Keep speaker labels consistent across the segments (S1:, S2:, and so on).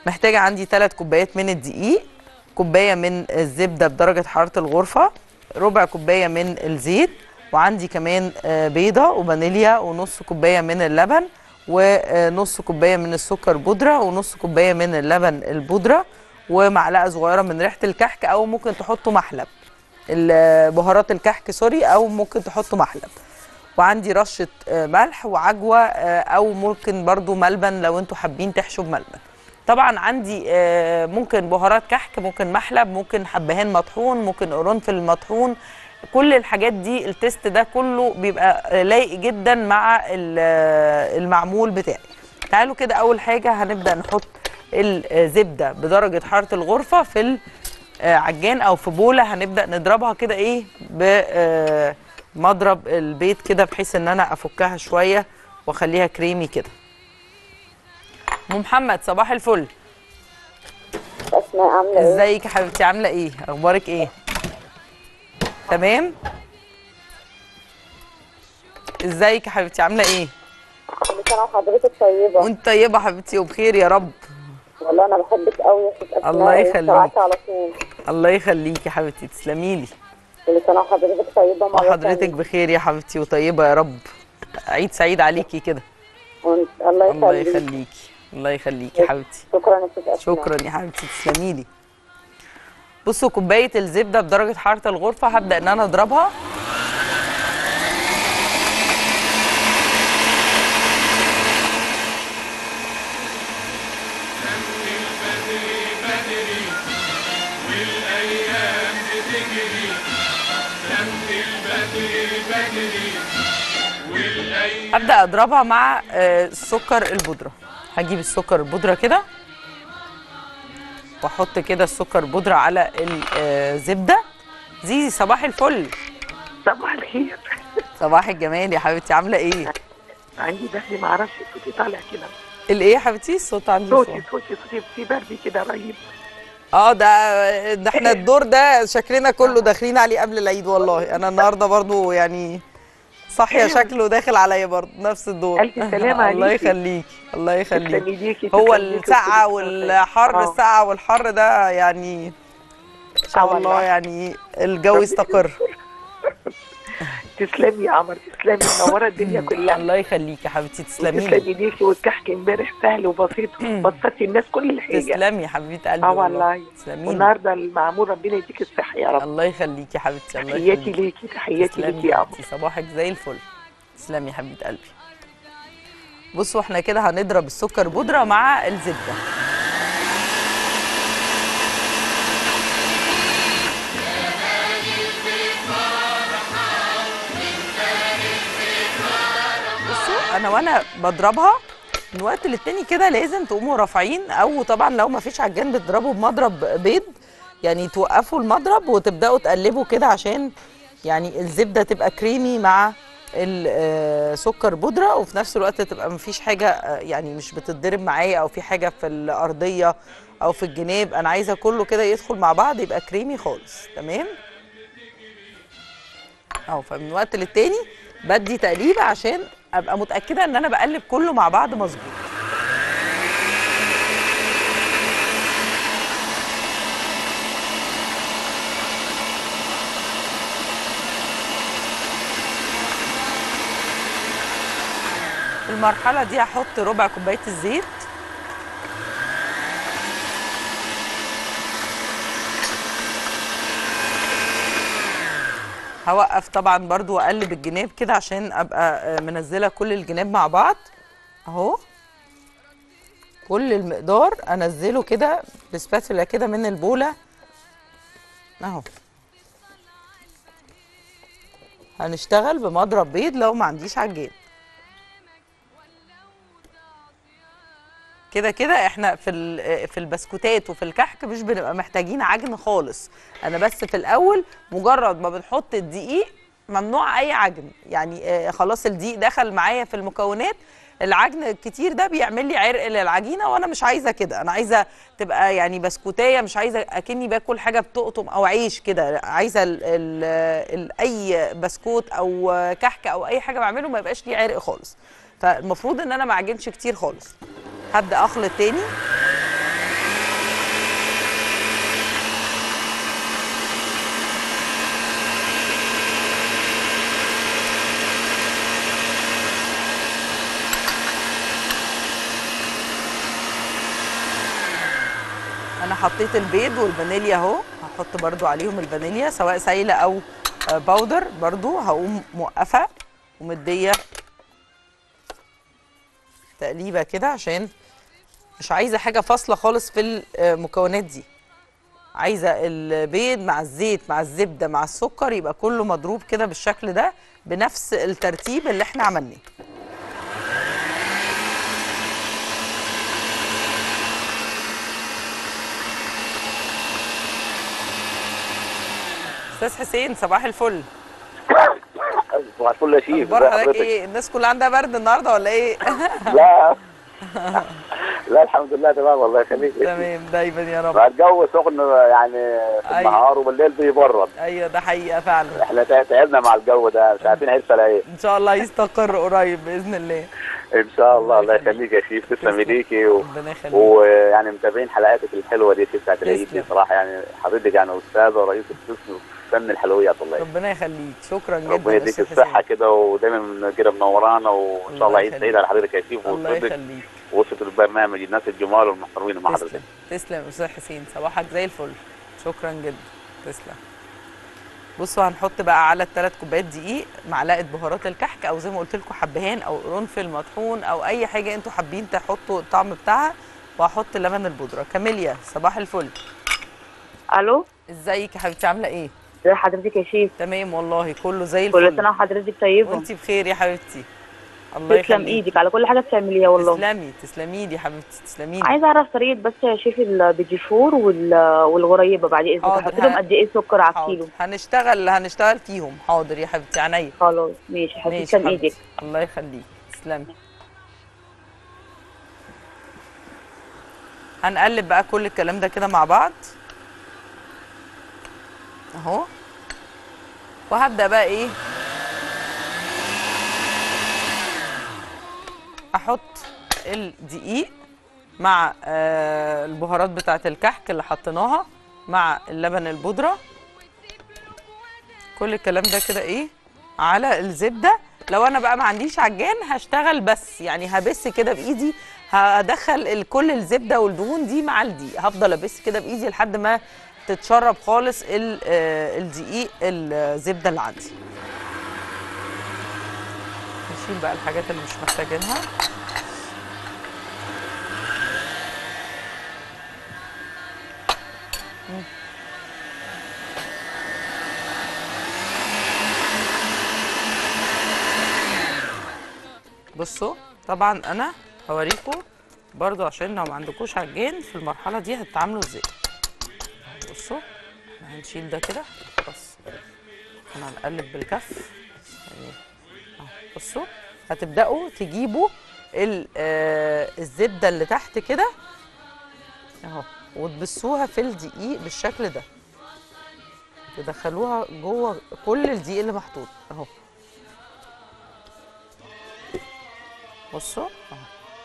S1: محتاجه عندي 3 كوبايات من الدقيق كوبايه من الزبده بدرجه حراره الغرفه ربع كوبايه من الزيت وعندي كمان آه، بيضه وفانيليا ونص كوبايه من اللبن ونص كوبايه من السكر بودره ونص كوبايه من اللبن البودره ومعلقه صغيره من ريحه الكحك او ممكن تحطوا محلب ال- بهارات الكحك سوري او ممكن تحطوا محلب وعندي رشه آه، ملح وعجوه آه، او ممكن برضو ملبن لو انتوا حابين تحشوا بملبن طبعا عندي آه، ممكن بهارات كحك ممكن محلب ممكن حبهان مطحون ممكن قرنفل مطحون كل الحاجات دي التست ده كله بيبقى آه، لايق جدا مع ال- آه، المعمول بتاعي تعالوا كده اول حاجه هنبدا نحط الزبده بدرجه حراره الغرفه في العجان او في بوله هنبدا نضربها كده ايه بمضرب البيض كده بحيث ان انا افكها شويه واخليها كريمي كده ام محمد صباح الفل
S2: اسماء عامله ايه؟
S1: ازيك يا حبيبتي عامله ايه اخبارك ايه تمام ازيك يا حبيبتي عامله ايه
S2: كل سنه وحضرتك طيبه
S1: وانت طيبه حبيبتي وبخير يا رب
S2: والله انا بحبك قوي يا ست اسماء
S1: الله يخليك.
S2: وسمعتي على طول
S1: الله يخليكي يا حبيبتي تسلمي لي
S2: كل سنه وحضرتك طيبه مره
S1: وحضرتك
S2: تانية.
S1: بخير يا حبيبتي وطيبه يا رب عيد سعيد عليكي كده
S2: وانت الله
S1: الله
S2: يخليك
S1: يخليكي الله يخليكي يا حبيبتي
S2: شكرا يا ست اسماء
S1: شكرا يا حبيبتي تسلمي لي بصوا كوبايه الزبده بدرجه حراره الغرفه هبدا ان انا اضربها هبدا اضربها مع آه، السكر البودره هجيب السكر البودره كده واحط كده السكر بودره على الزبده زيزي صباح الفل
S3: صباح الخير
S1: صباح الجمال يا حبيبتي عامله ايه
S3: عندي دخل ما اعرفش صوتي طالع كده
S1: الايه يا حبيبتي الصوت عندي
S3: صوتي
S1: فوق.
S3: صوتي صوتي في برد كده رهيب
S1: اه ده ده احنا الدور ده شكلنا كله داخلين عليه قبل العيد والله انا النهارده برضو يعني صاحيه شكله داخل عليا برضو نفس الدور
S3: ألف سلامة
S1: الله
S3: عليكي.
S1: يخليكي الله يخليكي
S3: تسلمي ليكي
S1: هو
S3: تسلمي ليكي
S1: السقعه
S3: وكل سنة
S1: والحر
S3: وطيب. آه.
S1: السقعه والحر ده يعني ان شاء
S3: آه
S1: الله
S3: والله.
S1: يعني الجو يستقر
S3: تسلمي يا قمر تسلمي منوره الدنيا كلها
S1: الله يخليكي يا حبيبتي تسلمي لي
S3: تسلمي ليكي والكحك امبارح سهل وبسيط بسطتي الناس كل حاجه
S1: تسلمي يا حبيبه قلبي
S3: اه والله
S1: تسلمي لي.
S3: والنهارده المعمول ربنا يديك الصحه يا رب
S1: الله يخليكي يا حبيبتي الله
S3: تحياتي
S1: يخليكي
S3: ليكي تحياتي
S1: تسلمي
S3: ليكي يا قمر
S1: حبيبتي صباحك زي الفل تسلمي يا حبيبه قلبي بصوا احنا كده هنضرب السكر بودره مع الزبده بصوا انا وانا بضربها من وقت للتاني كده لازم تقوموا رافعين او طبعا لو ما فيش عجان بتضربوا بمضرب بيض يعني توقفوا المضرب وتبداوا تقلبوا كده عشان يعني الزبده تبقى كريمي مع السكر بودره وفي نفس الوقت تبقى مفيش حاجه آه، يعني مش بتتضرب معايا او في حاجه في الارضيه او في الجناب انا عايزه كله كده يدخل مع بعض يبقى كريمي خالص تمام اهو فمن وقت للتاني بدي تقليبه عشان ابقى متاكده ان انا بقلب كله مع بعض مظبوط في المرحله دي هحط ربع كوبايه الزيت هوقف طبعا برضو واقلب الجناب كده عشان ابقى آه، منزله كل الجناب مع بعض اهو كل المقدار انزله كده بسباتولا كده من البوله اهو هنشتغل بمضرب بيض لو ما عنديش عجان كده كده احنا في ال- في البسكوتات وفي الكحك مش بنبقى محتاجين عجن خالص انا بس في الاول مجرد ما بنحط الدقيق ممنوع اي عجن يعني آه، خلاص الدقيق دخل معايا في المكونات العجن الكتير ده بيعمل لي عرق للعجينه وانا مش عايزه كده انا عايزه تبقى يعني بسكوتيه مش عايزه اكني باكل حاجه بتقطم او عيش كده عايزه ال ال ال اي بسكوت او كحك او اي حاجه بعمله ما يبقاش ليه عرق خالص فالمفروض ان انا ما اعجنش كتير خالص هبدا اخلط تاني انا حطيت البيض والفانيليا اهو هحط برضو عليهم الفانيليا سواء سايله او آه، باودر برضو هقوم موقفه ومديه تقليبه كده عشان مش عايزه حاجه فاصله خالص في المكونات دي عايزه البيض مع الزيت مع الزبده مع السكر يبقى كله مضروب كده بالشكل ده بنفس الترتيب اللي احنا عملناه استاذ حسين صباح الفل
S4: صباح الفل يا شيف
S1: اخبار
S4: ازي
S1: حضرتك
S4: حضرتك؟
S1: ايه الناس كلها عندها برد النهارده ولا ايه
S4: لا لا الحمد لله تمام والله يخليك
S1: تمام دايما يا رب
S4: الجو سخن يعني في
S1: أيوة.
S4: النهار وبالليل بيبرد
S1: ايوه ده حقيقه فعلا
S4: احنا تع- تعبنا مع الجو ده مش عارفين هيرسى على ايه
S1: ان شاء الله يستقر قريب باذن الله
S4: ان شاء الله الله يخليك يا شيف تسلمي
S1: تسلم.
S4: ليكي و...
S1: ربنا يخليك
S4: ويعني متابعين حلقاتك الحلوه دي في بتاعت العيد دي
S1: تسلم.
S4: صراحه يعني حضرتك يعني استاذه ورئيس قسم فن الحلويات والله
S1: ربنا يخليك شكرا جدا
S4: ربنا
S1: يا
S4: يديك
S1: أستاذ
S4: الصحه
S1: حسين.
S4: كده ودايما كده منورانا وان
S1: الله
S4: شاء الله عيد
S1: يخليك.
S4: سعيد على حضرتك يا شيف
S1: الله
S4: وصدق
S1: يخليك
S4: وسط البرنامج الناس الجمال والمحترمين مع حضرتك
S1: تسلم تسلم يا استاذ حسين صباحك زي الفل شكرا جدا تسلم بصوا هنحط بقى على الثلاث كوبايات دقيق معلقه بهارات الكحك او زي ما قلت لكم حبهان او قرنفل مطحون او اي حاجه انتوا حابين تحطوا الطعم بتاعها وهحط لبن البودره كاميليا صباح الفل
S5: الو
S1: ازيك يا حبيبتي عامله ايه
S5: ازي حضرتك يا شيف
S1: تمام والله كله زي
S5: كل
S1: الفل
S5: سنه وحضرتك طيبه
S1: وانتي بخير يا حبيبتي الله
S5: تسلم
S1: يخليك
S5: ايدك على كل حاجه بتعمليها والله
S1: تسلمي تسلمي لي يا حبيبتي تسلمي لي
S5: عايزه اعرف طريقه بس يا شيف البيجيفور وال... والغريبه بعد اذنك
S1: حاضر،
S5: احط لهم
S1: ه-
S5: قد ايه سكر على
S1: حاضر
S5: الكيلو
S1: هنشتغل هنشتغل فيهم حاضر يا حبيبتي عينيا
S5: خلاص ماشي حبيبتي
S1: ماشي
S5: تسلم
S1: حبيبتي.
S5: ايدك
S1: الله يخليك تسلمي هنقلب بقى كل الكلام ده كده مع بعض اهو وهبدا بقى ايه احط الدقيق مع آه البهارات بتاعه الكحك اللي حطيناها مع اللبن البودره كل الكلام ده كده ايه على الزبده لو انا بقى ما عنديش عجان هشتغل بس يعني هبس كده بايدي هدخل ال- كل الزبده والدهون دي مع الدقيق هفضل ابس كده بايدي لحد ما تتشرب خالص ال- آه، الدقيق الزبده اللي عندي نشيل بقى الحاجات اللي مش محتاجينها بصوا طبعا انا هوريكم برضو عشان لو ما عندكوش عجان في المرحله دي هتتعاملوا ازاي بصوا احنا هنشيل ده كده بس احنا هنقلب بالكف يعني اهو بصوا هتبداوا تجيبوا ال- آه، الزبده اللي تحت كده اهو وتبسوها في الدقيق بالشكل ده تدخلوها جوه كل الدقيق اللي محطوط اهو بصوا اهو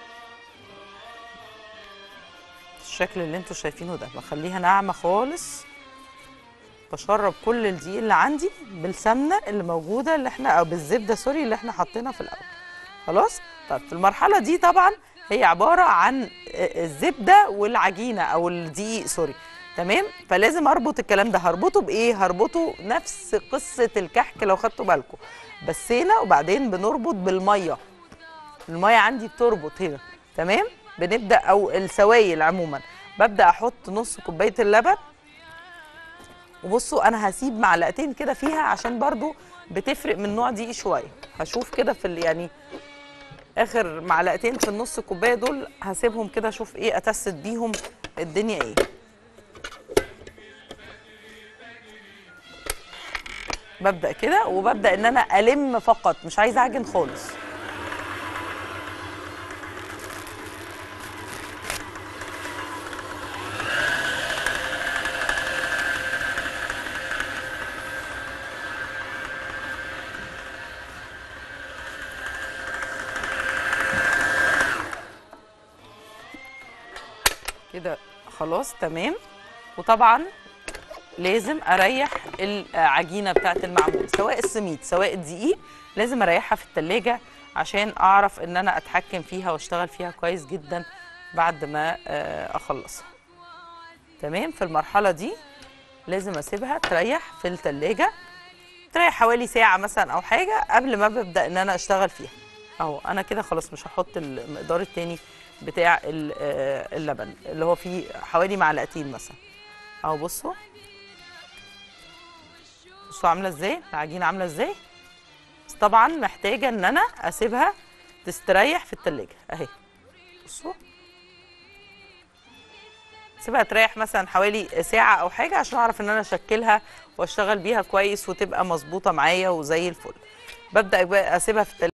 S1: الشكل اللي انتوا شايفينه ده بخليها ناعمه خالص بشرب كل الدقيق اللي عندي بالسمنه اللي موجوده اللي احنا او بالزبده سوري اللي احنا حاطينها في الاول خلاص طب في المرحله دي طبعا هي عباره عن الزبده والعجينه او الدقيق سوري تمام فلازم اربط الكلام ده هربطه بايه هربطه نفس قصه الكحك لو خدتوا بالكم بسينا وبعدين بنربط بالميه الميه عندي بتربط هنا تمام بنبدا او السوائل عموما ببدا احط نص كوبايه اللبن وبصوا انا هسيب معلقتين كده فيها عشان برضو بتفرق من نوع دي شويه هشوف كده في ال- يعني اخر معلقتين في النص كوبايه دول هسيبهم كده اشوف ايه اتست بيهم الدنيا ايه ببدا كده وببدا ان انا الم فقط مش عايزه اعجن خالص كده خلاص تمام وطبعا لازم اريح العجينه بتاعه المعمول سواء السميد سواء الدقيق لازم اريحها في التلاجة عشان اعرف ان انا اتحكم فيها واشتغل فيها كويس جدا بعد ما آه، اخلصها تمام في المرحله دي لازم اسيبها تريح في التلاجة تريح حوالي ساعه مثلا او حاجه قبل ما ببدا ان انا اشتغل فيها اهو انا كده خلاص مش هحط المقدار التاني بتاع ال- آه، اللبن اللي هو فيه حوالي معلقتين مثلا اهو بصوا بصوا عامله ازاي العجينه عامله ازاي بس طبعا محتاجه ان انا اسيبها تستريح في التلاجة اهي بصوا سيبها تريح مثلا حوالي ساعة أو حاجة عشان أعرف إن أنا أشكلها وأشتغل بيها كويس وتبقى مظبوطة معايا وزي الفل ببدأ بقى أسيبها في التلاجة